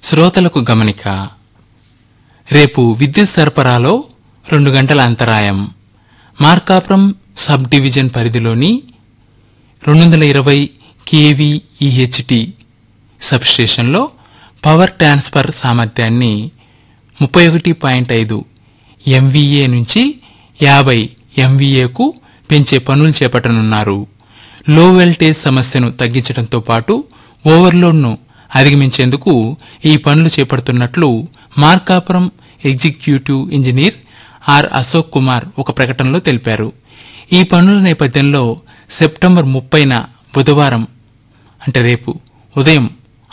శ్రోతలకు గమనిక రేపు విద్యుత్ సరఫరాలో రెండు గంటల అంతరాయం మార్కాపురం సబ్ డివిజన్ పరిధిలోని రెండు వందల ఇరవై కేవీఈహెచ్టి సబ్స్టేషన్లో పవర్ ట్రాన్స్ఫర్ సామర్థ్యాన్ని ముప్పై ఒకటి పాయింట్ ఐదు ఎంవీఏ నుంచి యాభై ఎంవీఏకు పెంచే పనులు చేపట్టనున్నారు లో వోల్టేజ్ సమస్యను తగ్గించడంతో పాటు ఓవర్లోడ్ను అధిగమించేందుకు ఈ పనులు చేపడుతున్నట్లు Markapuram executive engineer R Ashok Kumar ఒక ప్రకటనలో తెలిపారు ఈ పనుల నేపథ్యంలో సెప్టెంబర్ ముప్పైన బుధవారం అంటే రేపు ఉదయం